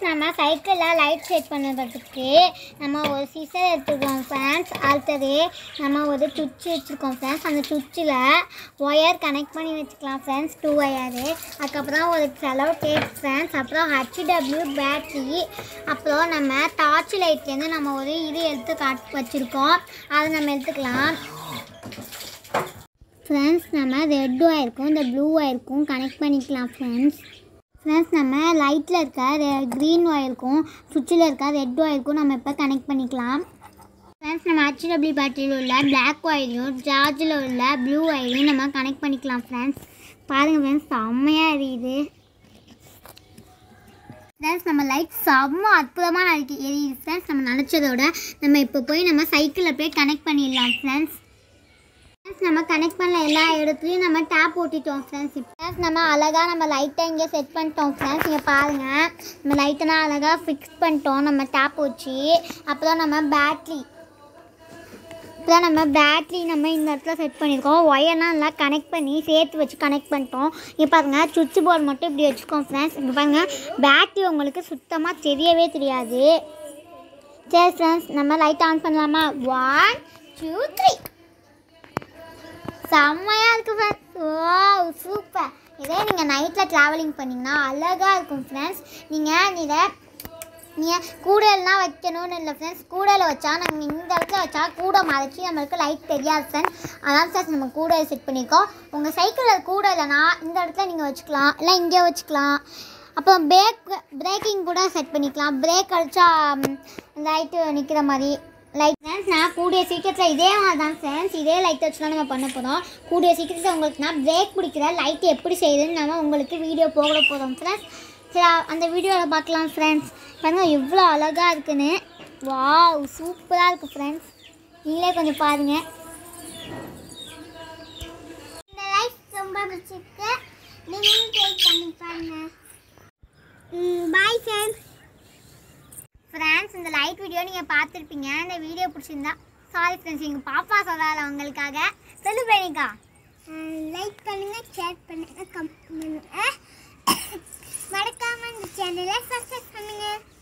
நம்ம சைக்கிளில் light set பண்ணுறதுக்கு நம்ம ஒரு சிசர் எடுத்துருக்கோம் ஃப்ரெண்ட்ஸ் அடுத்தது நம்ம ஒரு சுவிட்ச் வச்சுருக்கோம் ஃப்ரெண்ட்ஸ் அந்த சுவிட்சில் ஒயர் கனெக்ட் பண்ணி வச்சுக்கலாம் ஃப்ரெண்ட்ஸ் டூ ஒயரு அதுக்கப்புறம் ஒரு செலவு டேப் ஃப்ரெண்ட்ஸ் அப்புறம் ஹச்டபிள்யூ பேட்ரி அப்புறம் நம்ம டார்ச் லைட்லேருந்து நம்ம ஒரு இது எடுத்து காட் வச்சுருக்கோம் அதை நம்ம எடுத்துக்கலாம் ஃப்ரெண்ட்ஸ் நம்ம ரெட் ஒயருக்கும் இந்த ப்ளூ ஒயருக்கும் கனெக்ட் பண்ணிக்கலாம் ஃப்ரெண்ட்ஸ் ஃப்ரெண்ட்ஸ் நம்ம லைட்டில் இருக்க க்ரீன் ஒயருக்கும் சுவிட்சில் இருக்க ரெட் ஒயருக்கும் நம்ம இப்போ கனெக்ட் பண்ணிக்கலாம் ஃப்ரெண்ட்ஸ் நம்ம ஹச்டபிள்யூ பேட்டரியில் உள்ள பிளாக் ஒயரையும் சார்ஜில் உள்ள ப்ளூ ஒயரையும் நம்ம கனெக்ட் பண்ணிக்கலாம் ஃப்ரெண்ட்ஸ் பாருங்கள் ஃப்ரெண்ட்ஸ் செம்மையாக எரியுது ஃப்ரெண்ட்ஸ் நம்ம லைட் செம்ம அற்புதமாக நாளைக்கு எரியுது ஃப்ரெண்ட்ஸ் நம்ம நினச்சதோட நம்ம இப்போ போய் நம்ம சைக்கிளில் போய் கனெக்ட் பண்ணிடலாம் ஃப்ரெண்ட்ஸ் ஃப்ரெண்ட்ஸ் நம்ம கனெக்ட் பண்ண எல்லா இடத்துலையும் நம்ம டேப் ஓட்டிட்டோம் ஃப்ரெண்ட்ஸ் இப்போ நம்ம அழகாக நம்ம லைட்டை இங்கே செட் பண்ணிட்டோம் ஃப்ரெண்ட்ஸ் இங்கே பாருங்கள் நம்ம லைட்டெல்லாம் அழகாக ஃபிக்ஸ் பண்ணிட்டோம் நம்ம டேப் வச்சு அப்புறம் நம்ம பேட்ரி இப்போ நம்ம பேட்ரி நம்ம இந்த இடத்துல செட் பண்ணியிருக்கோம் ஒயர்லாம் நல்லா கனெக்ட் பண்ணி சேர்த்து வச்சு கனெக்ட் பண்ணிட்டோம் இங்கே பாருங்கள் சுவிட்ச் போர்டு மட்டும் இப்படி வச்சுக்கோம் ஃப்ரெண்ட்ஸ் இங்கே பாருங்கள் பேட்ரி உங்களுக்கு சுத்தமாக தெரியவே தெரியாது சரி ஃப்ரெண்ட்ஸ் நம்ம லைட் ஆன் பண்ணலாமா ஒன் டூ த்ரீ செம்மையாக இருக்குது ஃப்ரெண்ட்ஸ் ஓ சூப்பர் இதே நீங்கள் நைட்டில் ட்ராவலிங் பண்ணிங்கன்னா அழகாக இருக்கும் ஃப்ரெண்ட்ஸ் நீங்கள் இதை நீங்கள் கூடையெல்லாம் வைக்கணும்னு இல்லை ஃப்ரெண்ட்ஸ் கூடையில் வச்சா நாங்கள் இந்த இடத்துல வச்சா கூடை மறைச்சி நம்மளுக்கு லைட் தெரியாது ஃப்ரெண்ட்ஸ் அதான் ஃப்ரெண்ட்ஸ் நம்ம கூடையை செட் பண்ணியிருக்கோம் உங்கள் சைக்கிளில் கூடை இல்லைனா இந்த இடத்துல நீங்கள் வச்சுக்கலாம் இல்லை இங்கே வச்சுக்கலாம் அப்புறம் பிரேக் பிரேக்கிங் கூட செட் பண்ணிக்கலாம் பிரேக் அடித்தா லைட்டு நிற்கிற மாதிரி லைட் ஃப்ரெண்ட்ஸ் நான் கூடிய சீக்கிரத்தில் இதே மாதிரி தான் ஃப்ரெண்ட்ஸ் இதே லைட் வச்சு தான் நம்ம பண்ண போகிறோம் கூடிய சீக்கிரத்தில் உங்களுக்கு நான் பிரேக் பிடிக்கிற லைட் எப்படி செய்யுதுன்னு நம்ம உங்களுக்கு வீடியோ போட போகிறோம் ஃப்ரெண்ட்ஸ் சரி அந்த வீடியோவில் பார்க்கலாம் ஃப்ரெண்ட்ஸ் பாருங்க எவ்வளோ அழகாக இருக்குன்னு வாவ் சூப்பராக இருக்குது ஃப்ரெண்ட்ஸ் நீங்களே கொஞ்சம் பாருங்கள் இந்த லைட் ரொம்ப பிடிச்சிருக்கு நீங்களும் ட்ரை பண்ணி பாருங்க பாய் ஃப்ரெண்ட்ஸ் ஃப்ரெண்ட்ஸ் இந்த லைட் வீடியோ நீங்கள் பார்த்துருப்பீங்க இந்த வீடியோ பிடிச்சிருந்தா சாரி ஃப்ரெண்ட்ஸ் எங்கள் பாப்பா சொல்லல உங்களுக்காக சொல்லு பிரணிகா லைக் பண்ணுங்க ஷேர் பண்ணுங்க கமெண்ட் பண்ணுங்க மறக்காம இந்த சேனலை சப்ஸ்கிரைப் பண்ணுங்க